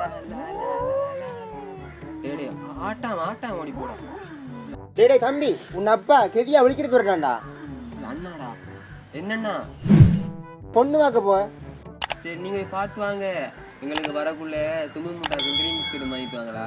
டேய் டேய், ஆட்டாம் ஆட்டாம் ஓடி போடா டேய் டேய் தம்பி உன் அப்பா கெதியா விழிக்கிட்டு வரட்டான்டா அண்ணாடா என்னண்ணா பொண்ணு பார்க்க போ சரி நீங்க போய் பார்த்து வாங்க எங்களுக்கு வரக்குள்ள தும்பு முட்டாக்கும் கிரீம் பிஸ்கட் வாங்கிட்டு வாங்களா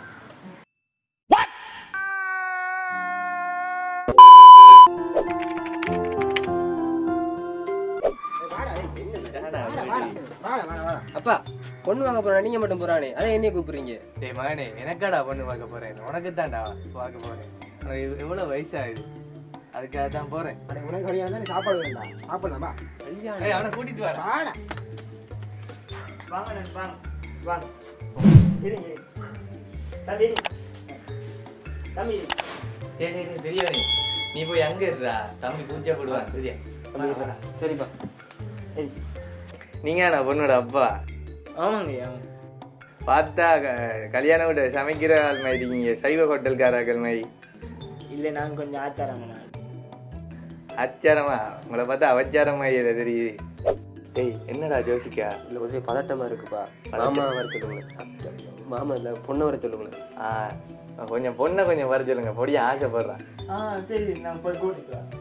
அப்பா பொண்ணு வாங்க போறா நீங்க மட்டும் போறானே அதான் என்னைய கூப்பிடுறீங்க டேய் மகனே எனக்காடா பொண்ணு பார்க்க போறேன் உனக்கு தான்டா பார்க்க போறேன் உனக்கு எவ்- எவ்வளவு வயசாகுது அதுக்காக தான் போறேன் அட, உனக்கு வழியா இருந்தா நீ சாப்பாடு வேண்டாம் சாப்பிடலாமா ஏய், அவனை கூட்டிட்டு வர வாடா வாங்க நான் வாங்க வாங்க இருங்க இருங்க. தம்பி இருங்க. தம்பி இருங்க. டேய் டேய் டேய், பெரியவனே நீ போய் அங்க இருடா தம்பி பூஜை போடுவான் சரியா சரிப்பா நீங்க நான் பொண்ணோட அப்பா ஆமாங்க ஆமாங்க பார்த்தா க- கல்யாண வீடு சமைக்கிற ஆள் மாதிரி இருக்கீங்க சைவ ஹோட்டல்காரர்கள் மாதிரி இல்லை நான் கொஞ்சம் ஆச்சாரமான அச்சாரமா உங்களை பார்த்தா அவச்சாரம் மாதிரி தெரியுது டேய் என்னடா ஜோசிக்கா இல்ல கொஞ்சம் பதட்டமா இருக்குப்பா மாமா வர சொல்லுங்க மாமா இல்ல பொண்ணை வர சொல்லுங்க ஆ கொஞ்சம் பொண்ணை கொஞ்சம் வர சொல்லுங்க பொடிய ஆசைப்படுறான் ஆ சரி நான் போய் கூட்டிட்டு வரேன்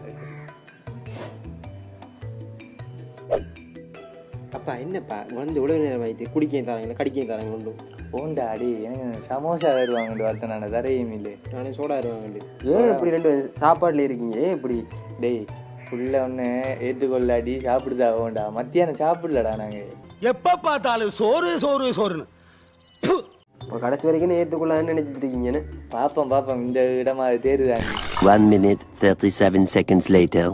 அப்பா என்னப்பா வந்து உடல் நேரம் ஆயிட்டு குடிக்கையும் தராங்க கடிக்கையும் தராங்க உண்டு போண்டா அடி எனக்கு சமோசா தருவாங்கன்னு வார்த்தை நான் தரையும் இல்லை நானே சோடா இருவாங்க ஏன் இப்படி ரெண்டு சாப்பாடுல இருக்கீங்க ஏன் இப்படி டேய் புள்ள ஒன்று ஏற்றுக்கொள்ளாடி சாப்பிடுதா வேண்டா மத்தியானம் சாப்பிடலடா நாங்க எப்ப பார்த்தாலும் சோறு சோறு சோறுன்னு ப்பு. இப்போ கடைசி வரைக்கும் ஏற்றுக்கொள்ளான்னு நினைச்சிட்டு இருக்கீங்கன்னு பாப்போம் பாப்போம் இந்த இடமா அது தேருதாங்க One minute, 37 seconds later.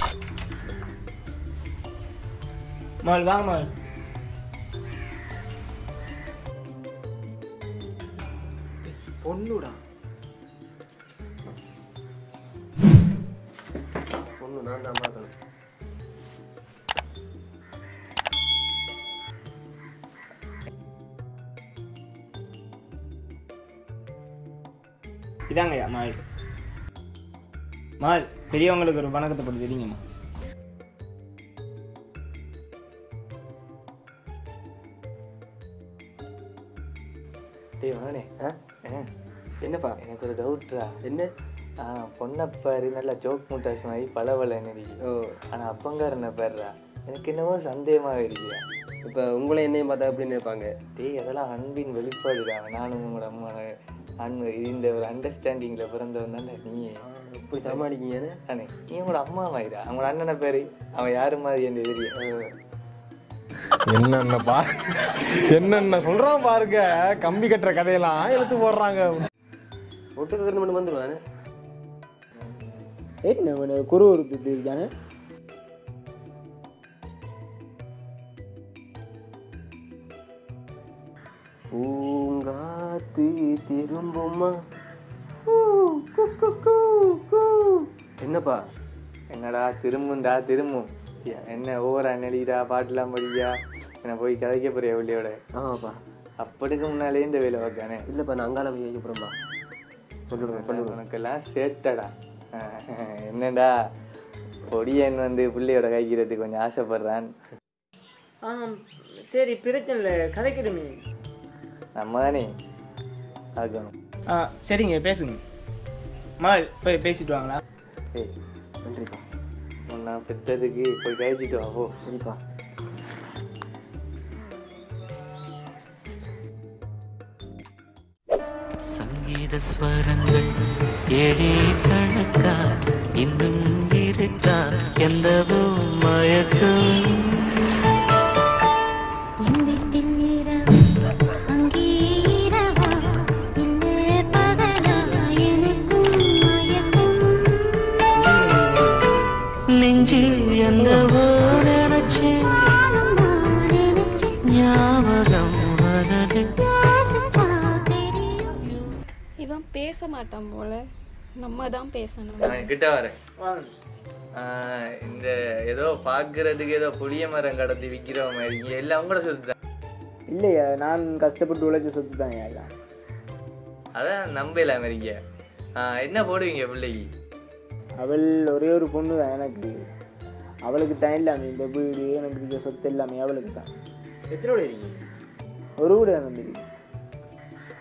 மகள் வாங்க மகள் பொண்ணுடா பொண்ணு நான் தான் பார்க்கணும் இதாங்கய்யா மகள் மகள் பெரியவங்களுக்கு ஒரு வணக்கத்தை போட்டு தெரியுங்கம்மா டேய் மகனே ஆ? ஆ, என்னப்பா எனக்கு ஒரு டவுட்ரா என்ன ஆ பொண்ணப்பாரு நல்லா ஜோக் முட்டாஸ் மாதிரி பல பல இருக்கு ஓ ஆனா அப்பங்காரன பேர்றா எனக்கு என்னவோ சந்தேகமாக இருக்கிறா இப்போ உங்களை என்னையும் பார்த்தா எப்படி நினைப்பாங்க டேய் அதெல்லாம் அன்பின் வெளிப்பாடுடா நானும் உங்களோட அம்மா அன்பு இந்த ஒரு அண்டர்ஸ்டாண்டிங்ல பிறந்தவன் தானே நீ இப்படி சமாளிக்கீங்கன்னு தானே நீ உங்களோட அம்மா மாதிரிடா அவங்களோட அண்ணனை பேரு அவன் யாரு மாதிரி என்று தெரியும் என்னென்ன பா என்னென்ன சொல்றான் பாருங்க கம்பி கட்டுற கதையெல்லாம் எடுத்து போடுறாங்க ஒட்டுக்கு மட்டும் வந்துடுவானே என்ன உனக்கு குரு ஒருத்தது தானே பூங்காத்து திரும்புமா என்னப்பா என்னடா திரும்புண்டா திரும்பும் என்ன ஓவரா நடிக்கிறா பாட்டுலாம் படிக்கா என்ன போய் கதைக்க போறியா வெளியோட ஆமாப்பா அப்படிக்கு முன்னாலே இந்த வேலை பார்க்கானே இல்லைப்பா நான் அங்கால போய் வைக்க போகிறேன்ப்பா சொல்லுங்க உனக்கெல்லாம் சேட்டடா என்னடா பொடியன் வந்து பிள்ளையோட கைக்கிறதுக்கு கொஞ்சம் ஆசைப்படுறான் ஆ சரி பிரச்சனை இல்லை கதைக்கிடுமே நம்ம தானே ஆக்கணும் ஆ சரிங்க பேசுங்க மகள் போய் பேசிட்டு வாங்களா ஏய் நன்றிப்பா உன்னை பெற்றதுக்கு போய் கழிச்சிட்டு வா போ சரிப்பா சங்கீத ஸ்வரங்கள் ஏழே கணக்கா இன்னும் இருக்கா எந்தவோ மயக்கம் சிந்தித்தில் இரவு அங்கே இரவா இல்லை பகலா எனக்கும் மயக்கம் நெஞ்சில் எந்தவோ நினைச்சு நானும் நான் நினைச்சேன் ஞாபகம் வரது யோசிச்சா தெரியும் இவன் பேச மாட்டான் போல நம்ம தான் பேசணும் நான் கிட்ட வரேன் ஆஹ் இந்த ஏதோ பாக்குறதுக்கு ஏதோ புளிய மரம் கடத்தி விக்கிற மாதிரி இங்க எல்லாம் கூட சொல்லுதான் இல்லையா நான் கஷ்டப்பட்டு உழைச்ச சொத்து தான் எல்லாம் அதான் நம்பல அமெரிக்க ஆஹ் என்ன போடுவீங்க பிள்ளைக்கு அவள் ஒரே ஒரு பொண்ணு தான் எனக்கு அவளுக்கு தான் இல்லாம இந்த வீடு எனக்கு இந்த சொத்து எல்லாமே அவளுக்கு தான் எத்தனை இருக்கீங்க ஒரு வீடு தான் தம்பி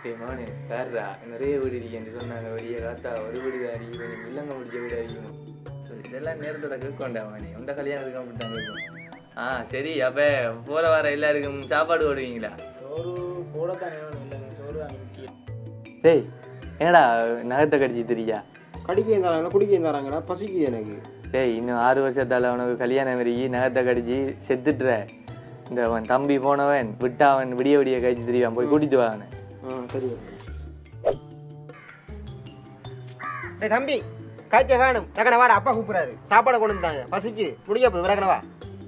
டேய் மகனே வேறா நிறைய வீடு இருக்கேன்னு சொன்னாங்க வெளியே காத்தா ஒரு வீடு அடி கொஞ்சம் இல்லங்க முடிச்ச வீடு அடிக்கணும் இதெல்லாம் நேரத்தோட கேட்கொண்டா மணி உண்ட கல்யாணத்துக்கு அப்படித்தான் கேட்கும் ஆ சரி அப்ப போற வர எல்லாருக்கும் சாப்பாடு ஓடுவீங்களா சோறு போடத்தானே வேணும் இல்லைங்க சோறு அங்கே முக்கியம் டேய் என்னடா நகத்தை கடிச்சு தெரியா கடிக்க தராங்களா குடிக்க தராங்களா பசிக்குது எனக்கு டேய் இன்னும் ஆறு வருஷத்தால உனக்கு கல்யாணம் வரைக்கி நகத்தை கடிச்சு செத்துட்டுற இந்த அவன் தம்பி போனவன் விட்டா அவன் விடிய விடிய கழிச்சு தெரியான் போய் கூட்டிட்டு வா அவனை ஆ சரி டேய் தம்பி காய்ச்ச காணும் ரகன வாடா அப்பா கூப்பிடுறாரு சாப்பாடு கொண்டு வந்தாங்க பசிக்கு முடிய போய் ரகனவா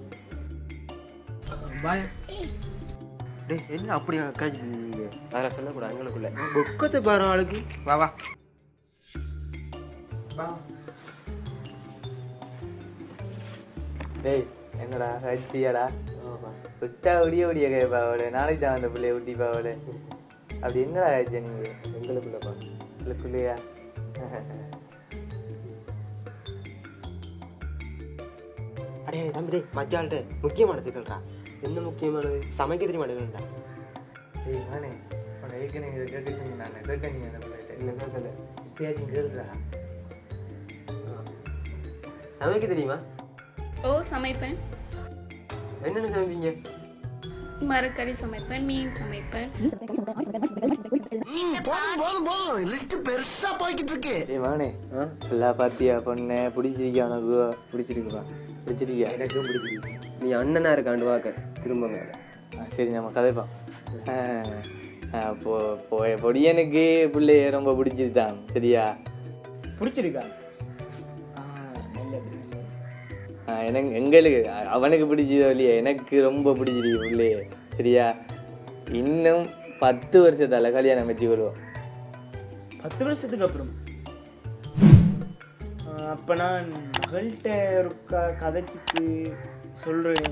பாய் டேய் என்ன அப்படி காய்ச்சி அதெல்லாம் சொல்லக்கூடாது எங்களுக்குள்ள பொக்கத்தை பாரு ஆளுக்கு வா வா டேய் என்னடா கழிச்சியாடா விட்டா விடிய விடிய கேப்பா அவளு நாளைக்கு தான் அந்த பிள்ளைய விட்டிப்பா அவளு அப்படி என்னடா ஆயிடுச்சு நீங்க எங்களுக்குள்ளப்பா உங்களுக்குள்ளேயா அடே தம்பி டேய் மச்சாள்கிட்ட முக்கியமானது கேள்றா என்ன முக்கியமானது சமைக்க தெரிய மாட்டேங்கிறா டேய் மானே உன்னை ஏற்கனவே இதை கேட்க சொன்னேன் நான் கேட்டேன் நீ அந்த பிள்ளைகிட்ட என்ன கேட்கல இப்பயாச்சும் கேளுடா சமைக்க தெரியுமா ஓ சமைப்பேன் என்னென்ன சமைப்பீங்க மரக்கறி சமைப்பேன் மீன் சமைப்பேன் டேய் மானே நல்லா பாத்தியா பொண்ணு பிடிச்சிருக்கியா உனக்கு பிடிச்சிருக்குப்பா பிடிச்சிருக்கியா எனக்கும் பிடிச்சிருக்கு நீ அண்ணனா இருக்காண்டு வாக்க திரும்பங்க ஆ, சரி நம்ம கதைப்போம் ஆ, ஆ, போ போய பொடியனுக்கு பிள்ளைய ரொம்ப பிடிச்சிருதான் சரியா பிடிச்சிருக்கா ஆ நல்லது நல்லது ஆ, எனக்கு எங்களுக்கு அ- அவனுக்கு பிடிச்சதோ இல்லையா எனக்கு ரொம்ப பிடிச்சிருக்கு பிள்ளைய சரியா இன்னும் பத்து வருஷத்தால கல்யாணம் வச்சு கொள்வோம் பத்து வருஷத்துக்கு அப்புறம் ஆ, அப்ப நான் மகள்கிட்ட ஒரு க கதைச்சிட்டு சொல்றேன்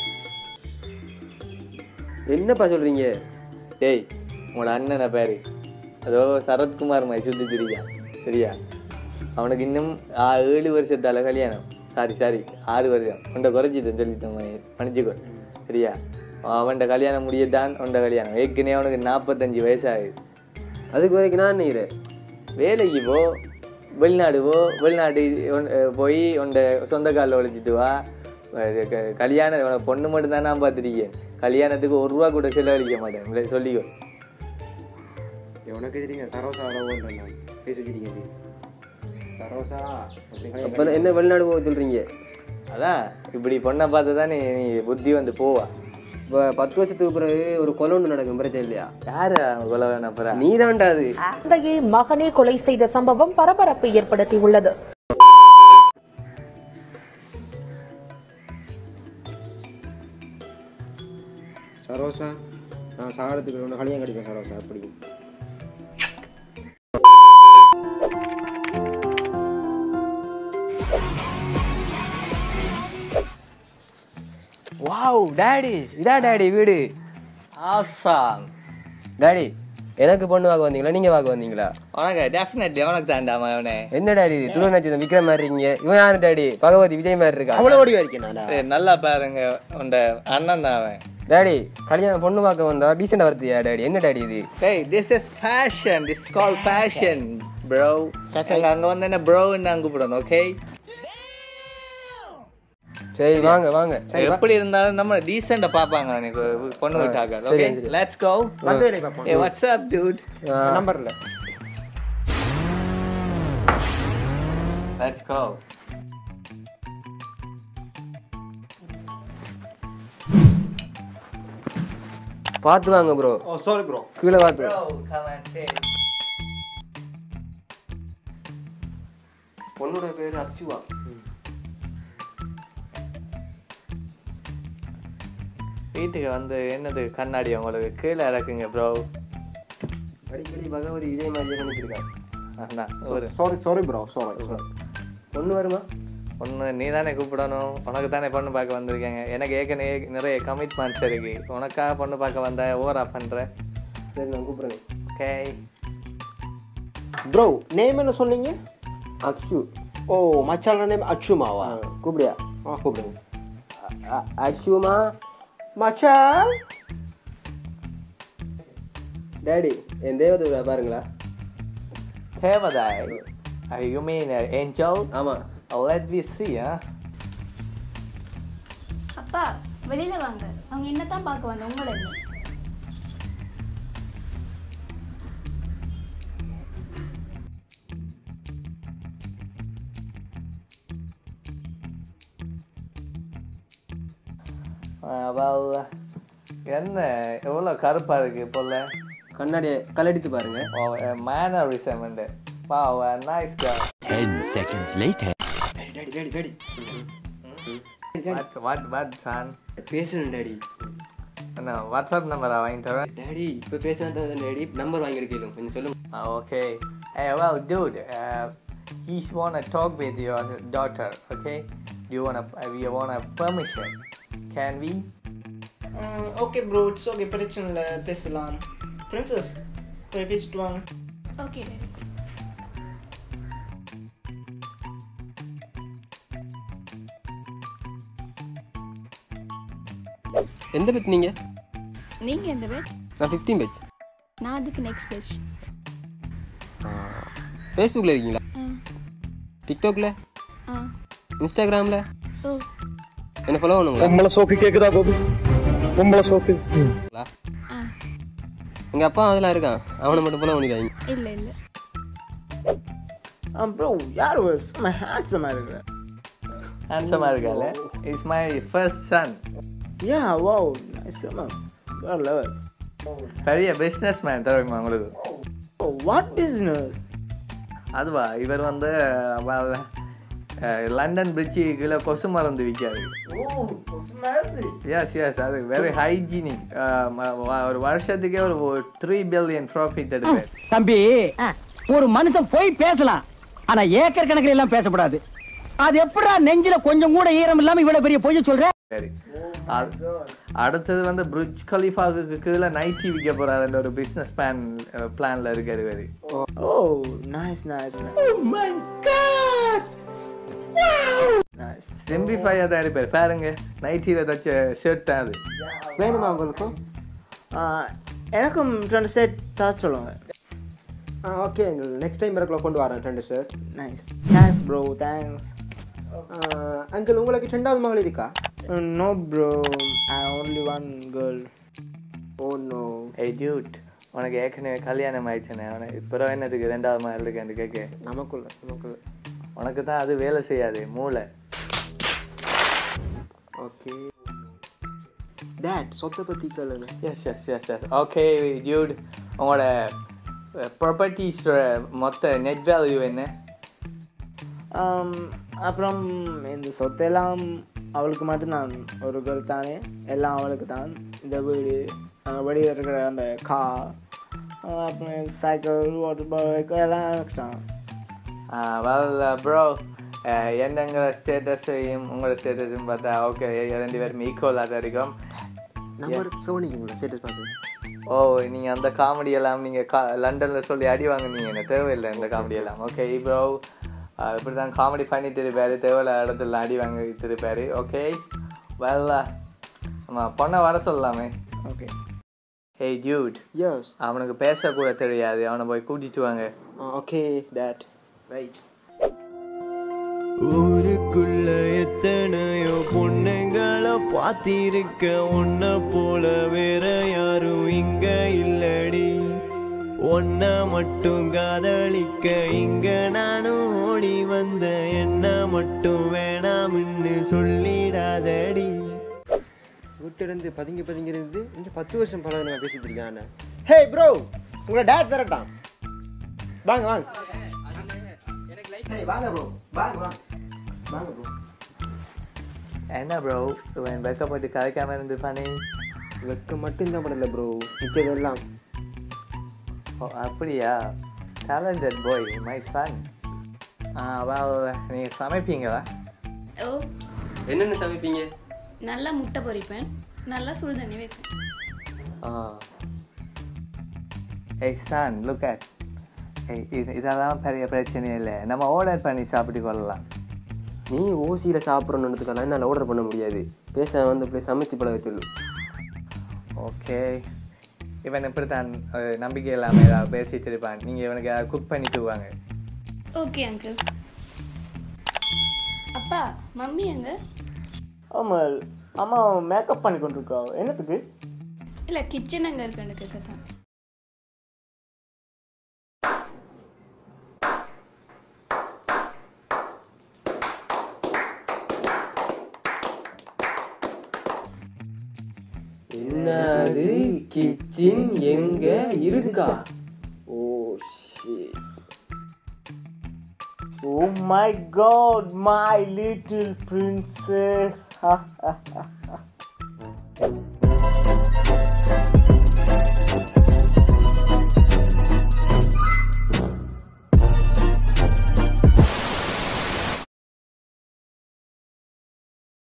என்னப்பா சொல்றீங்க டேய் உங்களோட அண்ணனை பேரு அதோ சரத்குமார் மாதிரி சுத்தி திரியான் சரியா அவனுக்கு இன்னும் ஆ- ஏழு வருஷத்தால கல்யாணம் சாரி சாரி ஆறு வருஷம் உண்ட குறைச்சிட்டேன் சொல்லிட்டேன் மன்னிச்சுக்கோ சரியா அவன்கிட்ட கல்யாணம் முடியத்தான் உண்ட கல்யாணம் ஏற்கனவே அவனுக்கு நாற்பத்தஞ்சு வயசாகுது அதுக்கு வரைக்கும் நான் நினைக்கிறேன் வேலைக்கு போ வெளிநாடு போ வெளிநாடு உன்- அஹ் போய் உண்ட சொந்த காலில் ஒழிச்சிட்டு வா அது க- கல்யாணம் உனக்கு பொண்ணு மட்டும் தான் நான் பார்த்துருக்கேன் கல்யாணத்துக்கு ஒரு ரூபா கூட செலவழிக்க மாட்டேன் இல்லை, சொல்லிக்கோ உனக்கு தெரியுங்க சரோசா அளவுன்றேன் நான் பேசி வச்சிருக்கேன் சரோசா அப்படி அப்ப என்ன வெளிநாடு போக சொல்றீங்க அதான் இப்படி பொண்ணை பார்த்து தான் நீ நீ புத்தி வந்து போவா இப்போ பத்து வருஷத்துக்கு பிறகு ஒரு கொலை ஒன்று நடக்கும் பிரச்சனை இல்லையா யாரு அவன் கொலை வேணா அப்புறம் நீ தான்டா அது தந்தையை மகனே கொலை செய்த சம்பவம் பரபரப்பை ஏற்படுத்தியுள்ளது சரோசா நான் சாகரத்துக்கு ஒன்று கல்யாணம் கிடைப்பேன் சரோசா அப்படி வாவ் டாடி இதா டாடி வீடு ஆசாம் டாடி எனக்கு பொண்ணு வாங்க வந்தீங்களா நீங்க வாங்க வந்தீங்களா உனக்கு டெஃபினெட்லி உனக்கு தாண்டாமா அவனே என்ன டாடி இது துரு நட்சத்திரம் விக்ரம் மாதிரி இருக்கீங்க இவன் யாரு டாடி பகவதி விஜய் மாதிரி இருக்கா அவ்வளோ ஓடி இருக்கேன் நான் ஏய், நல்லா பாருங்க உண்ட அண்ணன் தான் அவன் டாடி கல்யாணம் பொண்ணு பார்க்க வந்தா டீசெண்டா வருத்தியா டாடி என்ன டாடி இது Hey, this is fashion. This is called fashion, bro. அங்க அங்க வந்து என்ன ப்ரோன்னு நான் கூப்பிடணும் ஓகே சரி வாங்க வாங்க எப்படி இருந்தாலும் நம்ம டீசெண்டா பாப்பாங்க எனக்கு பொண்ணு விட்டாக்க சரி, ஓகே சரி. லெட்ஸ் கோ வந்து வேலையை பார்ப்போம் ஏ வாட்ஸ் அப் டூட் நம்பர்ல லெட்ஸ் கோ பார்த்து வாங்க ப்ரோ ஓ சாரி ப்ரோ கீழே பார்த்து bro come and say பொண்ணோட பேரு அக்ஷுவா வீட்டுக்கு வந்து என்னது கண்ணாடி உங்களுக்கு கீழே இறக்குங்க ப்ரோ அடிக்கடி பகவதி விஜய் மாதிரி நினைச்சிருக்கா அண்ணா ஒரு சாரி சாரி ப்ரோ சாரி பொண்ணு வருமா பொண்ணு நீ தானே கூப்பிடணும் உனக்கு தானே பொண்ணு பார்க்க வந்திருக்கேங்க எனக்கு ஏற்கனவே நிறைய கமிட்மெண்ட்ஸ் இருக்கு உனக்காக பொண்ணு பார்க்க வந்த ஓவரா பண்ற சரி நான் கூப்பிடுறேன் ஓகே ப்ரோ நேம் என்ன சொன்னீங்க அக்ஷு ஓ மச்சான நேம் அச்சுமாவா கூப்பிடியா ஆ கூப்பிடுங்க அக்ஷுமா மச்சான் டேடி என் தேவதூரை பாருங்களா தேவதாய் யூ மீன் ஏஞ்சல் ஆமாம் லெட் வி சி ஆ அப்பா வெளியில வாங்க அவங்க என்னத்தான் பார்க்க வந்த உங்களை என்ன well என்ன எவ்வளோ கருப்பா இருக்கு போல கண்ணாடியை கலடித்து பாருங்க மேனரிசம் உண்டு wow nice girl 10 seconds later. Daddy daddy daddy what what what son பேசணும் டேடி என்ன வாட்ஸ்அப் நம்பரா வாங்கி தரேன் டேடி இப்போ பேசினா தான் டேடி நம்பர் வாங்கி எடுக்கலாம் கொஞ்சம் சொல்லுங்க Ah, okay. Hey, well, dude, uh, he wanna talk with your daughter. Okay? Do you wanna? Uh, we wanna permission. Can we? Okay bro it's okay பிரச்சனை இல்லை பேசலாம் பிரின்சஸ் போய் பேசிட்டு வாங்க ஓகே டேடி எந்த பேஜ் நீங்கள் நீங்க எந்த பேஜ் நான் ஃபிஃப்டீன் பேஜ் நான் அதுக்கு நெக்ஸ்ட் பேஜ் ஃபேஸ்புக்கில் இருக்கீங்களா ஆ டிக்டாக்ல ஆ இன்ஸ்டாகிராமில் ஓ என்ன ஃபாலோ பண்ணுங்களா பொம்பளை சோக்கு கேக்குதா கோபி பொம்பளை சோக்கு ஆ எங்கள் அப்பா அதெல்லாம் இருக்கான் அவனை மட்டும் ஃபாலோ பண்ணிடுவாங்க இல்லை இல்லை ப்ரோ யார் செம்ம ஹேண்ட்ஸமாக இருக்கிற Handsome இருக்கால It's my first son. Yeah wow nice செம்ம வேறு லெவல் பெரிய பிஸ்னஸ் மேன் தெரியுமா உங்களுக்கு ஓ வாட் பிஸ்னஸ் அதுவா இவர் வந்து well, uh, லண்டன் பிரிட்ஜு கீழே கொசு மருந்து விற்காது எஸ் எஸ் அது வெரி ஹைஜீனிக் ஒரு வருஷத்துக்கே ஒரு த்ரீ பில்லியன் ப்ராஃபிட் எடுப்பேன் தம்பி ஒரு மனுஷன் போய் பேசலாம் ஆனா ஏக்கர் கணக்கில் எல்லாம் பேசக்கூடாது அது எப்படா நெஞ்சில கொஞ்சம் கூட ஈரம் இல்லாம இவ்வளவு பெரிய பொய்ய சொல்ற சரி அ- அடுத்தது வந்து புர்ஜ் கலிஃபாவுக்கு கீழே நைட்டி விற்க போறாருன்ற ஒரு பிசினஸ் பிளான் பிளான்ல இருக்காரு இவரு ஓ நைஸ் நைஸ் நைஸ் சிம்பிஃபையாக தான் இருப்பார் பாருங்க நைட்டியில் தச்ச ஷர்ட் தான் அது வேணுமா உங்களுக்கும் எனக்கும் ரெண்டு செட் தான் சொல்லுங்க ஆ ஓகே நெக்ஸ்ட் டைம் வரக்குள்ள கொண்டு வரேன் ரெண்டு sir nice thanks bro thanks uncle உங்களுக்கு ரெண்டாவது மகள் இருக்கா no bro I only one girl oh no hey dude உனக்கு ஏற்கனவே கல்யாணம் ஆயிடுச்சுனே உனக்கு இப்போ என்னதுக்கு ரெண்டாவது மாதிரி இருக்கேன்னு கேட்க நமக்குள்ள நமக்குள்ள உனக்கு தான் அது வேலை செய்யாது மூளை ஓகே டேட் சொத்தை பற்றி கேளுங்க yes yes yes yes okay dude உங்களோட ப்ராப்பர்ட்டிஸ் மொத்த நெட் வேல்யூ என்ன Um, அப்புறம் இந்த சொத்தெல்லாம் அவளுக்கு மட்டும்தான் ஒரு கேர்ள் தானே எல்லாம் அவளுக்கு தான் இந்த வீடு அஹ் வெளியே இருக்கிற அந்த கார் அப்புறம் சைக்கிள் வாட்டர் பைக் எல்லாம் எனக்கு தான் வெல் ப்ரோ என்னங்கிற ஸ்டேட்டஸையும் உங்களோட ஸ்டேட்டஸையும் பார்த்தா ஓகே ரெண்டு பேரும் ஈக்குவலாக தான் இருக்கும் நம்பர் சோனிக்குங்களா ஸ்டேட்டஸ் பார்த்து ஓ நீங்கள் அந்த காமெடி எல்லாம் நீங்கள் கா லண்டனில் சொல்லி அடி வாங்குனீங்க எனக்கு தேவையில்லை இந்த காமெடி எல்லாம் ஓகே ப்ரோ இப்படி தான் காமெடி பண்ணிட்டு இருப்பாரு தேவையில்ல இடத்துல அடி வாங்கிட்டு இருப்பாரு ஓகே வெல் ஆமாம் பொண்ணை வர சொல்லலாமே ஓகே ஹேய் டியூட் எஸ் அவனுக்கு பேசக்கூட தெரியாது அவனை போய் கூட்டிட்டு வாங்க ஓகே டேட் ரைட் ஊருக்குள்ள எத்தனையோ பொண்ணுங்களை பார்த்திருக்க உன்ன போல வேற யாரும் இங்க இல்லடி ஒன்ன மட்டும் காதலிக்க இங்க நானும் ஓடி வந்த என்ன மட்டும் வேணாம்னு சொல்லிடாதடி வீட்டு இருந்து பதுங்கி பதுங்கி இருந்து இந்த பத்து வருஷம் பழக நான் பேசிட்டு இருக்கேன் ஹே ப்ரோ உங்களோட டேட் வரட்டான் வாங்க வாங்க Hey, வாங்க ப்ரோ வாங்க வாங்க வாங்க ப்ரோ என்ன ப்ரோ இவன் வெக்கப்பட்டு கதைக்காம இருந்து பண்ணி வெக்க மட்டும்தான் படல ப்ரோ மிச்சதெல்லாம் ஓ அப்படியா டேலண்டட் பாய் மை சன் ஆ well நீங்கள் சமைப்பீங்களா ஓ என்னென்ன சமைப்பீங்க நல்லா முட்டை பொரிப்பேன் நல்லா சுடு தண்ணி வைப்பேன் ஆ ஏய் சன் லுக் அட் ஏய் இது இதெல்லாம் பெரிய பிரச்சனை இல்லை நம்ம ஆர்டர் பண்ணி சாப்பிட்டு கொள்ளலாம் நீ ஓசியில் சாப்பிட்றோன்றதுக்கெல்லாம் என்னால் ஆர்டர் பண்ண முடியாது பேச வந்து அப்படியே சமைச்சு பழக சொல்லு ஓகே இவன் இப்படித்தான் அஹ், நம்பிக்கை இல்லாமல் ஏதாவது பேசிட்டு இருப்பான் நீங்கள் இவனுக்கு ஏதாவது குக் பண்ணி தருவாங்க ஓகே அங்கிள் அப்பா மம்மி எங்க ஆமாம் அம்மா மேக்கப் பண்ணி கொண்டு இருக்கா என்னத்துக்கு இல்லை கிச்சன் அங்கே இருக்கு எனக்கு தான் என்னது கிச்சன் எங்க இருக்கா ஓ shit. Oh my god, my little princess.